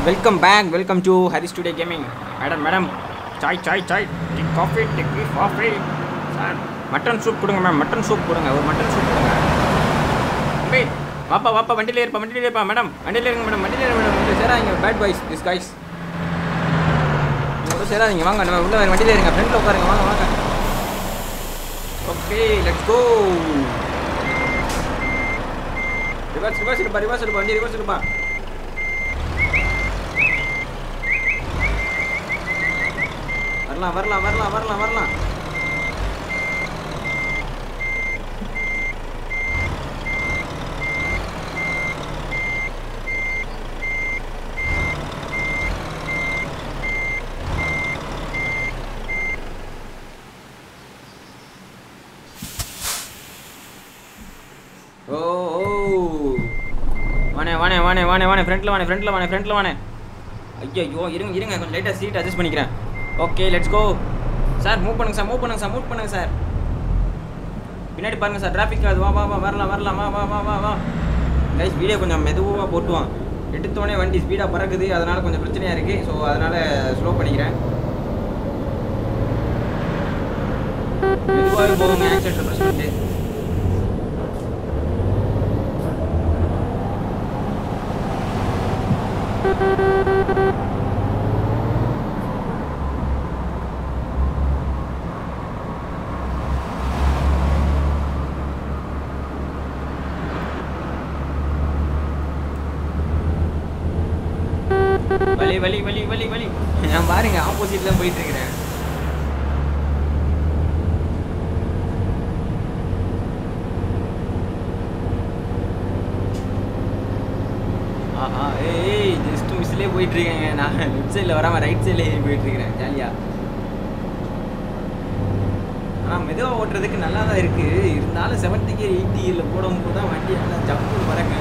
Welcome back welcome to Hari studio gaming madam madam சாய் சாய் சாய் tea coffee tea coffee sir mutton soup கொடுங்க ma'am mutton soup கொடுங்க ஒரு மட்டன் சூப் கொடுங்க தம்பி வாப்பா வாப்பா வண்டியில் இருப்பா வண்டியில் இருப்பா மேடம் வண்டியில் இருங்க மேடம் வண்டியில் இருங்க மேடம் இங்கே சேராங்க பேட் பாய்ஸ் திஸ் காய்ஸ் இங்கே சேராதீங்க வாங்க நம்ம உள்ள வண்டியில் இருங்க ஃப்ரெண்டில் உட்காருங்க வாங்க வாங்க okay let's go reverse reverse இருப்பா ரிவர்ஸ் இருப்பா வண்டி ரிவர்ஸ் இருப்பா வரலாம் வரலாம் வரலாம் வரலாம் வரலாம் ஓ ஓ வானே வானே வானே வானே வானே ஃப்ரண்ட்டில் வானே ஃப்ரண்ட்டில் வானே ஃப்ரண்ட்டில் வானே ஐயோ இருங்க இருங்க கொஞ்சம் லைட்டாக சீட் அட்ஜஸ்ட் பண்ணிக்கிறேன் okay let's go sir move பண்ணுங்க சார் மூவ் பண்ணுங்க சார் மூவ் பண்ணுங்க சார் பின்னாடி பாருங்க சார் டிராஃபிக் அது வா வா வா வரலாம் வரலாம் வா வா வா வா வா கைஸ் வீடியோ கொஞ்சம் மெதுவாக போட்டுவான் எடுத்தோடனே வண்டி ஸ்பீடாக பறக்குது அதனால கொஞ்சம் பிரச்சனையாக இருக்குது ஸோ அதனால ஸ்லோ பண்ணிக்கிறேன் மெதுவாகவே போகுங்க ஆக்சிடென்ட் ப்ரெஸ் பண்ணிட்டு வலி வலி வலி வலி வலி நான் பாருங்க ஆப்போசிட்ல போயிட்டு இருக்கிறேன் ஆஹா ஏய் ஜஸ்ட் மிஸ்லேயே போயிட்டு இருக்கேங்க நான் லெஃப்ட் சைடில் வராமல் ரைட் சைடில் ஏறி போயிட்டு இருக்கிறேன் ஜாலியாக ஆனால் மெதுவாக ஓட்டுறதுக்கு நல்லா தான் இருக்குது இருந்தாலும் செவன்ட்டி கே எயிட்டி இயரில் போடும்போது தான் வண்டி நல்லா ஜம்ப்பு பறங்க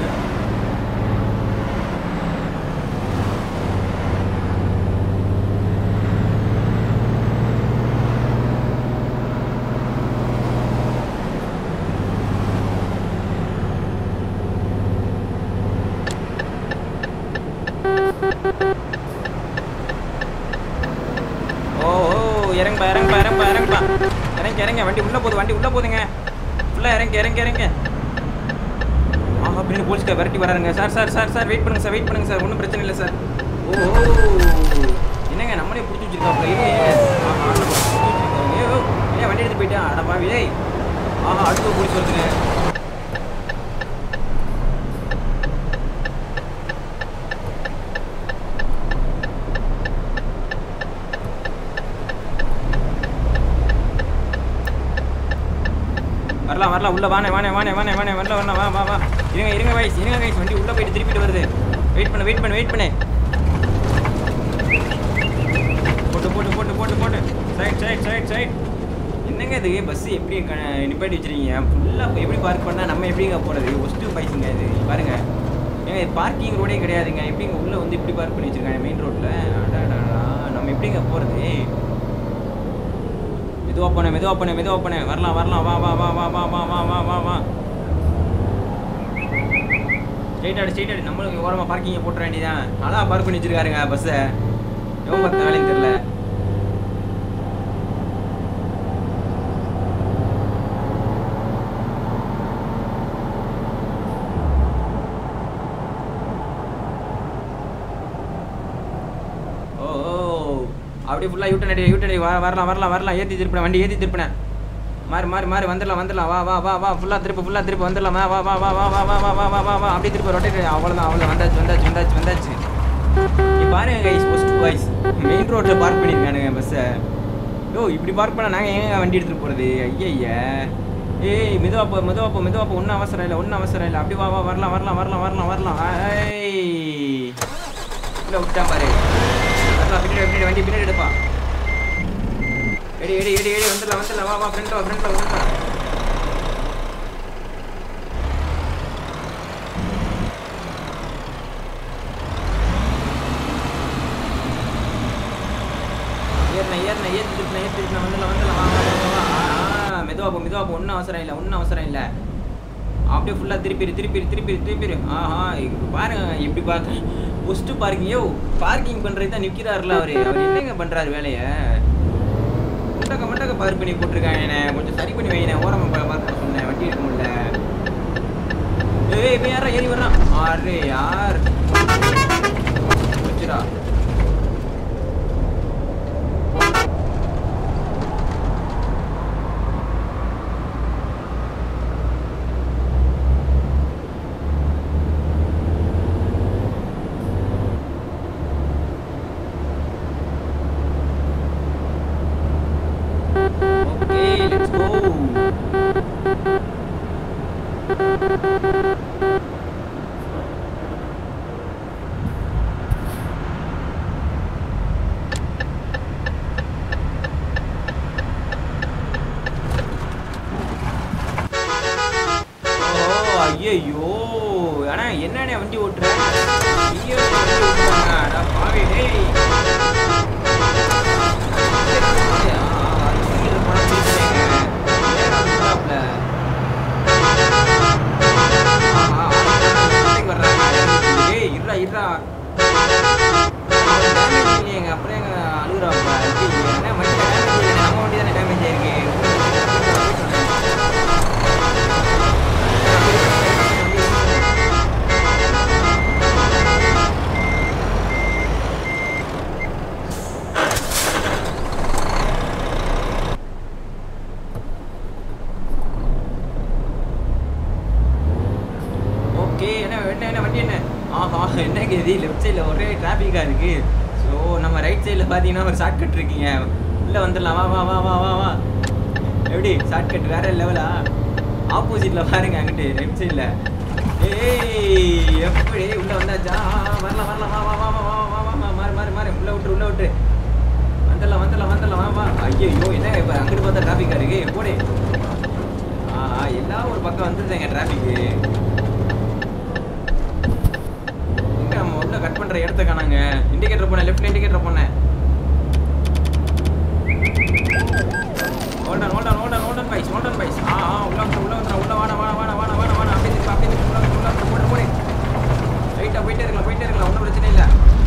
ஓ ஓ இறங்குப்பா இறங்குப்பா இறங்குப்பா இறங்குப்பா இறங்க இறங்க வண்டி உள்ளே போகுது வண்டி உள்ளே போகுதுங்க ஃபுல்லாக இறங்க இறங்க இறங்க ஆஹா அப்படின்னு போலீஸ்கார் விரட்டி வராருங்க sir sir sir sir wait பண்ணுங்க சார் வெயிட் பண்ணுங்க சார் ஒன்றும் பிரச்சனை இல்லை சார் ஓ என்னங்க நம்மளே பிடிச்சி வச்சிருக்காப்ல இது ஆஹா ஆளை பிடிச்சி வச்சிருக்காங்க. ஏய், ஓ, ஏன் வண்டி எடுத்து போயிட்டா அட பாவி ஏய் ஆஹா அடுத்த போலீஸ் வருதுங்க வரலாம் வரலாம் உள்ள வானே வானே வானே வானே வானே வரல வரலாம் வா வா வா இருங்க இருங்க வயசு இருங்க வயசு வண்டி உள்ள போயிட்டு திருப்பிட்டு வருது வெயிட் பண்ணு வெயிட் பண்ணு வெயிட் பண்ணு போட்டு போட்டு போட்டு போட்டு போட்டு சைட் சைட் சைட் சைட் என்னங்க இது பஸ் எப்படி க- நிப்பாட்டி வச்சிருக்கீங்க ஃபுல்லாக எப்படி பார்க் பண்ணால் நம்ம எப்படிங்க போகிறது ஒஸ்ட்டு பைஸுங்க இது பாருங்க ஏங்க இது பார்க்கிங் ரோடே கிடையாதுங்க எப்படிங்க உள்ளே வந்து இப்படி பார்க் பண்ணி வச்சிருக்காங்க மெயின் ரோட்டில் அடாடா நம்ம எப்படிங்க போகிறது மெதுவா போனேன் மெதுவா போனேன் மெதுவா போனேன் வரலாம் வரலாம் வா வா வா வா வா வா வா வா வா வா ஸ்ட்ரெயிட் ஆடு ஸ்ட்ரெயிட் ஆடு நம்மளுக்கு ஓரமாக பார்க்கிங்கை போட்டுற வேண்டியதான் நல்லா பார்க் பண்ணி வச்சிருக்காருங்க பஸ்ஸை எவ்வளோ பார்த்த வேலையும் தெரில ஓ ஓ அப்படியே ஃபுல்லாக யூட்டன் அடி யூட்டன் அடி வர வரலாம் வரலாம் வரலாம் ஏற்றி திருப்பினேன் வண்டி ஏற்றி திருப்பினேன் மாறி மாறி மாறி வந்துடலாம் வந்துடலாம் வா வா வா வா ஃபுல்லாக திருப்பி ஃபுல்லாக திருப்பி வந்துடலாம் வா வா வா வா வா வா வா வா வா வா வா வா அப்படியே திருப்பி ரொட்டேட் அவ்வளோதான் அவ்வளோ வந்தாச்சு வந்தாச்சு வந்தாச்சு வந்தாச்சு நீ பாருங்க கைஸ் ஃபஸ்ட் வாய்ஸ் மெயின் ரோட்டில் பார்க் பண்ணியிருக்கானுங்க பஸ்ஸை யோ இப்படி பார்க் பண்ணால் நாங்கள் எங்க வண்டி எடுத்துகிட்டு போகிறது ஐயய்ய ஏய் மெதுவா போ மெதுவா போ மெதுவா போ ஒன்றும் அவசரம் இல்லை ஒன்றும் அவசரம் இல்லை அப்படி வா வா வரலாம் வரலாம் வரலாம் வரலாம் வரலாம் ஐய் இல்லை விட்டான் பாரு வரலாம் பின்னாடி பின்னாடி வண்டி பின்னாடி எடுப்பா எடி எடி எடி எடி வந்துடலாம் வந்துடலாம் வா வா ஃப்ரெண்ட் வா ஃப்ரெண்ட் வா வந்துடலாம் ஏறினேன் ஏறினேன் ஏற்றி திருப்பினேன் ஏற்றி திருப்பினேன் வந்துடலாம் வந்துடலாம் வா வா வா வா வா ஆ, ஆ மெதுவா போ மெதுவா போ ஒன்றும் அவசரம் இல்லை ஒன்றும் அவசரம் இல்லை அப்படியே ஃபுல்லாக திருப்பி திருப்பி திருப்பி திருப்பி ஆஹா இப்ப பாருங்க எப்படி பார்க்க ஃபஸ்ட்டு பார்க்கிங் யோ பார்க்கிங் பண்ணுறது தான் நிற்கிறாருல அவர் அவர் என்னங்க பண்ணுறாரு வேலையை முட்டக்க முட்டக்க பார்க் பண்ணி போட்டிருக்காங்க என்ன கொஞ்சம் சரி பண்ணி வைங்க ஓரமாக பார்க் பண்ண சொன்னேன் வண்டி எடுக்க முடியல ஏய் இப்போ யாரா ஏறி வர்றான் அரே யார் வச்சுடா Okay, let's go. ஓ ஐயோ அண்ணா என்னண்ணே வண்டி ஓட்டுற நீயே வண்டி ஓட்டுவாங்க அடா பாவி டேய் அப்புறம் எங்க அழுகுறாப்பா என்ன வண்டி டேமேஜ் இல்லை நம்ம வண்டி தானே டேமேஜ் ஆயிருக்கு ஓகே என்ன என்ன என்ன வண்டி என்ன ஆஹா என்னங்க இது லெஃப்ட் சைடில் ஒரே டிராஃபிக்காக இருக்கு ஸோ நம்ம ரைட் சைடில் பார்த்தீங்கன்னா ஒரு ஷார்ட் கட் இருக்கீங்க உள்ளே வந்துடலாம் வா வா வா வா வா வா எப்படி ஷார்ட் கட் வேற லெவலா ஆப்போசிட்டில் பாருங்க அங்கிட்டு லெஃப்ட் சைடில் ஏய் எப்படி உள்ளே வந்தாச்சா வரலாம் வரலாம் வா வா வா வா வா வா வா வா மாறு மாறு மாறு உள்ளே விட்டுரு உள்ளே விட்டுரு வந்துடலாம் வந்துடலாம் வந்துடலாம் வா வா ஐயோ என்ன இப்போ அங்கிட்டு பார்த்தா டிராஃபிக்காக இருக்கு போடு ஆ எல்லாம் ஒரு பக்கம் வந்துருந்தேங்க டிராஃபிக்கு எங்க நம்ம உள்ள கட் பண்ற இடத்த காணாங்க இண்டிகேட்டர் போனேன் லெஃப்ட் இண்டிகேட்டர் போனேன் ஹோல்டன் ஹோல்டன் ஹோல்டன் ஹோல்டன் பைஸ் ஹோல்டன் பைஸ் ஆ ஆ உள்ள வந்து உள்ள வந்து உள்ள வாடா வாடா வாடா வாடா வாடா வாடா அப்படியே திருப்பி அப்படியே திருப்பி உள்ள வந்து, உள்ள வந்து, போடு போடு ரைட்டா போயிட்டே இருக்கலாம் போயிட்டே இருக்கலாம் ஒன்றும் பிரச்சனை இல்லை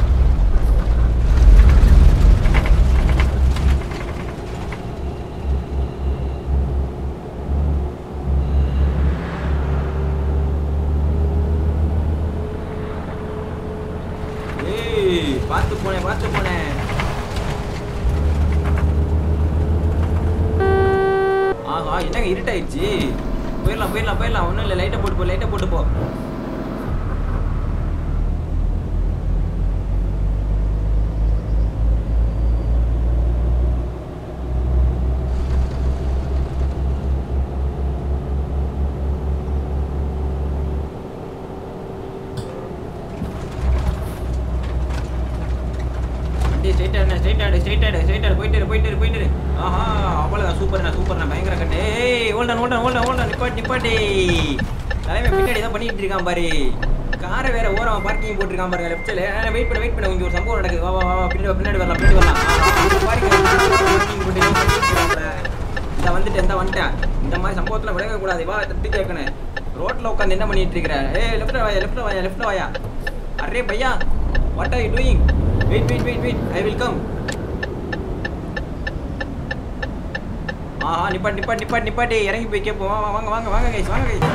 ஏய் பார்த்து போனேன் பார்த்து போனேன் ஆஹா என்னங்க இருட்டாயிடுச்சு போயிடலாம் போயிடலாம் போயிடலாம் ஒன்றும் இல்லை லைட்டை போட்டு போ லைட்டை போட்டு போ வண்டி ஸ்ட்ரைட் ஆடு ஸ்ட்ரைட் ஆடு ஸ்ட்ரைட் ஆடு ஸ்ட்ரைட் ஆடு போயிட்டு இரு, போயிட்டு இரு, போயிட்டு இரு. ஆஹா அவ்வளோதான் சூப்பர்ண்ணா சூப்பர்ண்ணா பயங்கர கட்டு ஏய் ஓல்டன் ஓல்டன் ஓல்டன் ஓல்டன் நிப்பாட்டி நிப்பாட்டி தலைமை பின்னாடி தான் பண்ணிட்டு இருக்கான் பாரு காரை வேற ஓரம் பார்க்கிங் போட்டிருக்கான் பாருங்க லெஃப்ட் சைடில் வெயிட் பண்ண வெயிட் பண்ண இங்க ஒரு சம்பவம் நடக்குது வா வா வா வா, பின்னாடி வா, பின்னாடி வரலாம் பின்னாடி வரலாம் பாருங்க பார்க்கிங் போட்டு ஏதோ பண்ணிட்டு இருக்கான்ல. இந்த வந்துட்டேன் இந்த வந்துட்டேன் இந்த மாதிரி சம்பவத்தில் விலக கூடாது வா தட்டி கேட்கணும் ரோட்ல உட்காந்து என்ன பண்ணிட்டு இருக்கிற ஏய் லெஃப்ட்ல வாயா லெஃப்ட்ல வாயா லெஃப்ட்ல வாயா அரே பையா what are you doing wait wait wait wait I will come ஆஹா நிப்பாட்டி நிப்பாட்டி நிப்பாட்டி நிப்பாட்டி இறங்கி போய் கேட்போம் வா, வா, வாங்க வாங்க வாங்க கைஸ் வாங்க கைஸ்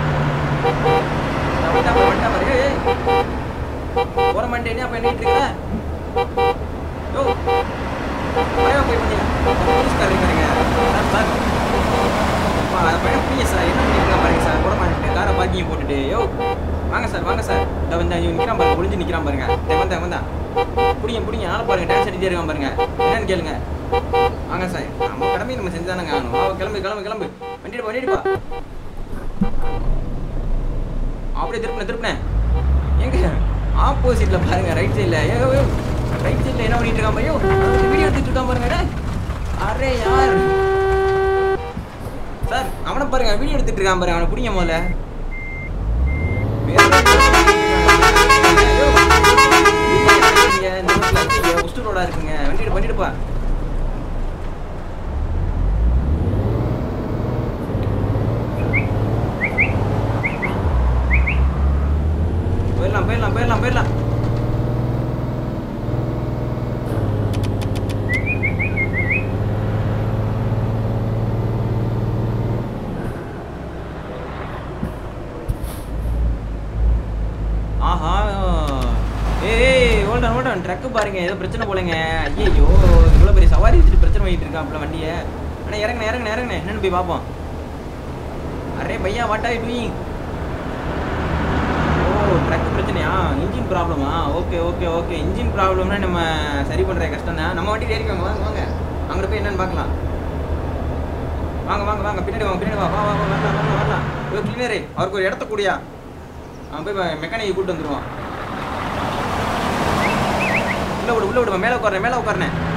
வண்டா பாரு வண்டா பாரு ஏய், ஏய். போற மாட்டே என்ன பண்ணிட்டு இருக்கிற யோ பயமா போய் பண்ணியா போலீஸ்கார் இருக்காருங்க சார் சார் அப்பா அதை பையன் புரியுங்க சார் என்ன பண்ணிருக்கான் பாருங்க சார் போட மாட்டேன் காரை பார்க்கிங் போட்டுட்டு யோ வாங்க சார் வாங்க சார் இந்த வந்து இவன் நிற்கிறான் பாருங்க ஒளிஞ்சு நிற்கிறான் பாருங்க இந்த வந்தேன் வந்தான் பிடிங்க பிடிங்க நானும் பாருங்க டான்ஸ் அடிச்சே இருக்கான் பாருங்க என்னன்னு கேளுங்க வாங்க சார் நம்ம கடமையை நம்ம செஞ்சுதானங்க ஆகணும் வா, கிளம்பு கிளம்பு கிளம்பு வண்டிட்டு வண்டிட்டு அப்படியே திருப்பினேன் திருப்பினேன் எங்க ஆப்போசிட்ல பாருங்க ரைட் சைடில் ஏங்க ரைட் சைடில் என்ன பண்ணிட்டு இருக்கான் பையோ வீடியோ எடுத்துட்டு இருக்கான் பாருங்க டேய். அரே யார் சார் அவனை பாருங்க வீடியோ எடுத்துட்டு இருக்கான் பாருங்க அவனை பிடிங்க முதல்ல வேற ஐயோ. இங்க இந்த ரோட்ல இருக்கு, ஒஸ்டூர் ரோடா இருக்குங்க வண்டி பண்ணிட்டுப்பா ட்ரக்கு பாருங்க ஏதோ பிரச்சனை போலங்க ஐயோ இவ்வளோ பெரிய சவாரி வச்சுட்டு பிரச்சனை பண்ணிட்டு இருக்கான் வண்டியை அண்ணா இறங்குண்ணே இறங்குண்ணே இறங்குண்ணே என்னன்னு போய் பார்ப்போம் அரே பையா வாட் ஆர் டூயிங் ஓ ட்ரக் பிரச்சனையா இன்ஜின் ப்ராப்ளமா ஓகே ஓகே ஓகே இன்ஜின் ப்ராப்ளம்னா நம்ம சரி பண்ணுற கஷ்டம் தான் நம்ம வண்டி ஏறிக்கோங்க வாங்க வாங்க அங்கே போய் என்னன்னு பார்க்கலாம் வாங்க வாங்க வாங்க பின்னாடி வாங்க பின்னாடி வா வா வா வா, வரலாம் வரலாம் வரலாம் ஓ கிளீனரு அவருக்கு ஒரு இடத்த கூடியா அவன் போய் மெக்கானிக்கை கூப்பிட்டு வந்துருவான் உள்ள விடு உள்ள விடுமா மேலே உட்காரேன் மேலே உட்காரேன்